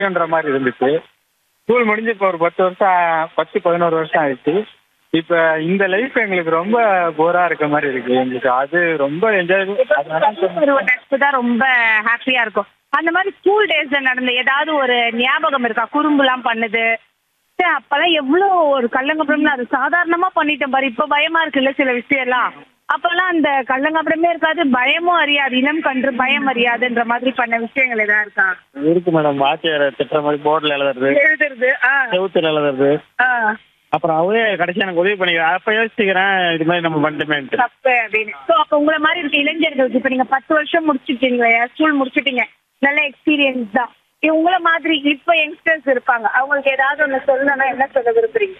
ன்ற மாதிரி இருந்துச்சு ஸ்கூல் முடிஞ்சு இப்போ ஒரு பத்து வருஷம் ஆ- பத்து பதினோரு வருஷம் ஆயிடுச்சு இப்போ இந்த லைஃப் எங்களுக்கு ரொம்ப போரா இருக்க மாதிரி இருக்கு எங்களுக்கு அது ரொம்ப என்ஜாய் ஒரு நட்பு தான் ரொம்ப ஹாப்பியா இருக்கும் அந்த மாதிரி ஸ்கூல் டேஸ்ல நடந்த ஏதாவது ஒரு ஞாபகம் இருக்கா குறும்புலாம் பண்ணுது சே, அப்பெல்லாம் எவ்வளவு ஒரு கள்ளங்கப்படம்னு அது சாதாரணமா பண்ணிட்டேன் பாரு இப்ப பயமா இருக்குல்ல சில விஷயம் எல்லாம் அப்பெல்லாம் அந்த கள்ளங்கப்படமே இருக்காது பயமும் அறியாது இனம் கன்று பயம் அறியாதுன்ற மாதிரி பண்ண விஷயங்கள் ஏதாவது இருக்கா இருக்கு மேடம் வாத்தியார் திட்டுற மாதிரி போர்டில் எழுதுறது எழுதுறது ஆ, செவுத்துல எழுதுறது ஆ, அப்புறம் அவரே கடைசி எனக்கு உதவி பண்ணிக்கிறேன் அப்ப யோசிச்சுக்கிறேன் இது மாதிரி நம்ம பண்ணிட்டோமேன்ட்டு தப்பு அப்படின்னு சோ அப்ப உங்களை மாதிரி இருக்க இளைஞர்களுக்கு இப்ப நீங்க பத்து வருஷம் முடிச்சிட்டீங்களே ஸ்கூல் முடிச்சிட்டீங்க நல்ல எக்ஸ்பீரியன்ஸ் தான் இ- உங்கள மாதிரி இப்ப யங்ஸ்டர்ஸ் இருப்பாங்க அவங்களுக்கு ஏதாவது ஒண்ணு சொல்லணும்னா என்ன சொல்ல விரும்புறீங்க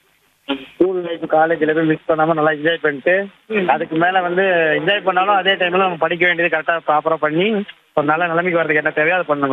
ஸ்கூல் லைஃப் காலேஜ்ல போய் மிஸ் பண்ணாம நல்லா என்ஜாய் பண்ணிட்டு அதுக்கு மேல வந்து என்ஜாய் பண்ணாலும் அதே டைம்ல நம்ம படிக்க வேண்டியது கரெக்டா ப்ராப்பரா பண்ணி ஒரு நல்ல நிலைமைக்கு வரதுக்கு என்ன தேவையோ அதை பண்ணணும்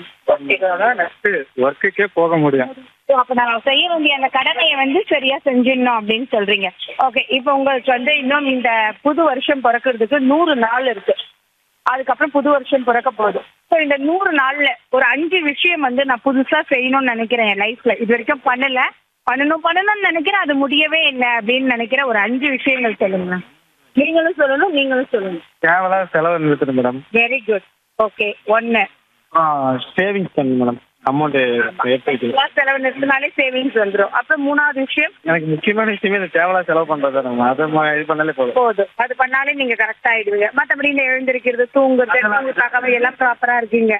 மேடம் நெக்ஸ்ட் ஒர்க்குக்கே போக முடியும் So, அப்ப நான் செய்ய வேண்டிய அந்த கடமையை வந்து சரியா செஞ்சிடணும் அப்படின்னு சொல்றீங்க ஓகே இப்போ உங்களுக்கு வந்து இன்னும் இந்த புது வருஷம் பிறக்கிறதுக்கு நூறு நாள் இருக்கு அதுக்கப்புறம் புது வருஷம் பிறக்க போகுது ஸோ இந்த நூறு நாள்ல ஒரு அஞ்சு விஷயம் வந்து நான் புதுசா செய்யணும்னு நினைக்கிறேன் என் லைஃப்ல இது வரைக்கும் பண்ணல பண்ணணும் பண்ணணும்னு நினைக்கிறேன் அது முடியவே இல்லை அப்படின்னு நினைக்கிற ஒரு அஞ்சு விஷயங்கள் சொல்லுங்க நீங்களும் சொல்லணும் நீங்களும் சொல்லணும் தேவையில்லாத செலவு நிறுத்தணும் மேடம் வெரி குட் ஓகே ஒன்னு சேவிங்ஸ் பண்ணணும் மேடம் அமௌண்ட் எடுத்து வைக்கணும் செலவு நிறுத்தினாலே சேவிங்ஸ் வந்துடும் அப்புறம் மூணாவது விஷயம் எனக்கு முக்கியமான விஷயமே இந்த தேவையில்லாத செலவு பண்றது நம்ம அதை ம- இது பண்ணாலே போதும் போதும் அது பண்ணாலே நீங்க கரெக்ட் ஆயிடுவீங்க மத்தபடி இந்த எழுந்திருக்கிறது தூங்குறது தூங்கு தகவல் எல்லாம் ப்ராப்பரா இருக்கீங்க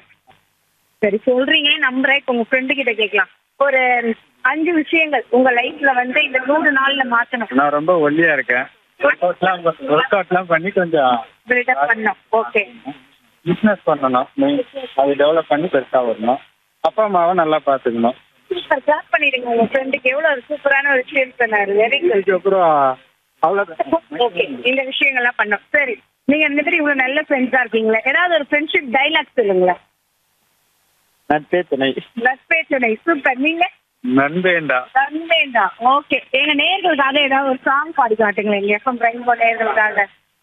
சரி சொல்றீங்க நம்புறேன் இப்ப உங்க ஃப்ரெண்டு கிட்ட கேட்கலாம் ஒரு அஞ்சு விஷயங்கள் உங்க லைஃப்ல வந்து இந்த நூறு நாள்ல மாத்தணும் நான் ரொம்ப ஒல்லியா இருக்கேன் ஒர்க் அவுட்லாம் பண்ணி கொஞ்சம் பில்டப் பண்ணணும் ஓகே பிஸ்னஸ் பண்ணணும் main. அது டெவலப் பண்ணி பெருசா வரணும் அப்பா அம்மாவை நல்லா பாத்துக்கணும் சூப்பர் கிளாஸ் பண்ணிடுங்க உங்க ஃப்ரெண்டுக்கு எவ்வளவு ஒரு சூப்பரான ஒரு விஷயம் சொன்னாரு வெரி குட் அதுக்கப்புறம் அவ்வளவுதான் ஓகே இந்த விஷயங்கள்லாம் பண்ணோம் சரி நீங்க இந்த மாதிரி இவ்வளவு நல்ல ஃப்ரெண்ட்ஸா இருக்கீங்களா ஏதாவது ஒரு ஃப்ரெண்ட்ஷிப் டைலாக் சொல்லுங்களேன் நட்பே துணை நட்பே துணை சூப்பர் நீங்க நண்பேண்டா நண்பேண்டா ஓகே எங்க நேர்களுக்காக ஏதாவது ஒரு சாங் பாடி காட்டுங்களேன் எங்க எஃப்எம் பிரைன்போ நேர்களுக்காக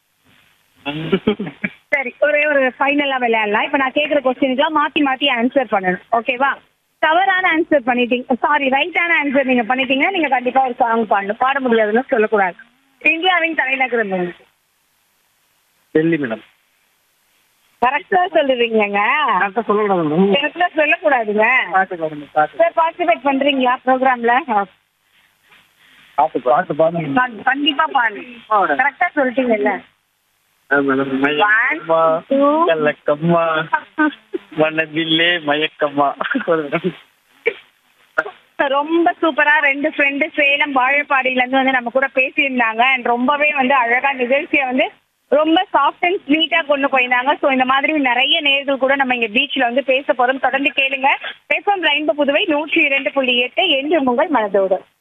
சரி ஒரே ஒரு ஃபைனலா விளையாடலாம் இப்ப நான் கேக்குற கொஸ்டினுக்குலாம் மாத்தி மாத்தி ஆன்சர் பண்ணணும் ஓகேவா தவறான ஆன்சர் பண்ணிட்டீங்க சாரி ரைட்டான ஆன்சர் நீங்க பண்ணிட்டீங்கன்னா நீங்க கண்டிப்பா ஒரு சாங் பாடணும் பாட முடியாதுன்னு சொல்லக்கூடாது இந்தியாவின் தலைநகரம் எது? டெல்லி மேடம் கரெக்டா சொல்லுவீங்கங்க கரெக்டா சொல்லக்கூடாது கரெக்டா சொல்லக்கூடாதுங்க பாட்டு பாடுங்க பாட்டு சார் பார்ட்டிசிபேட் பண்றீங்களா ப்ரோக்ராம்ல பாட்டு பாட்டு பாடுங்க கண்டிப்பா பாருங்க கரெக்டா சொல்லிட்டீங்கல்ல மேடம் மயக்கம்மா two. கல்லக்கம்மா மனதில்லே மயக்கம்மா ரொம்ப சூப்பரா ரெண்டு ஃப்ரெண்டு சேலம் வாழப்பாடியில இருந்து வந்து நம்ம கூட பேசியிருந்தாங்க அண்ட் ரொம்பவே வந்து அழகா நிகழ்ச்சியை வந்து ரொம்ப சாஃப்ட் அண்ட் ஸ்வீட்டா கொண்டு போயிருந்தாங்க ஸோ இந்த மாதிரி நிறைய நேர்கள் கூட நம்ம இங்க பீச்ல வந்து பேச போறோம் தொடர்ந்து கேளுங்க பேசும் ரெயின்போ புதுவை நூற்றி இரண்டு புள்ளி எட்டு என்று உங்கள் மனதோடு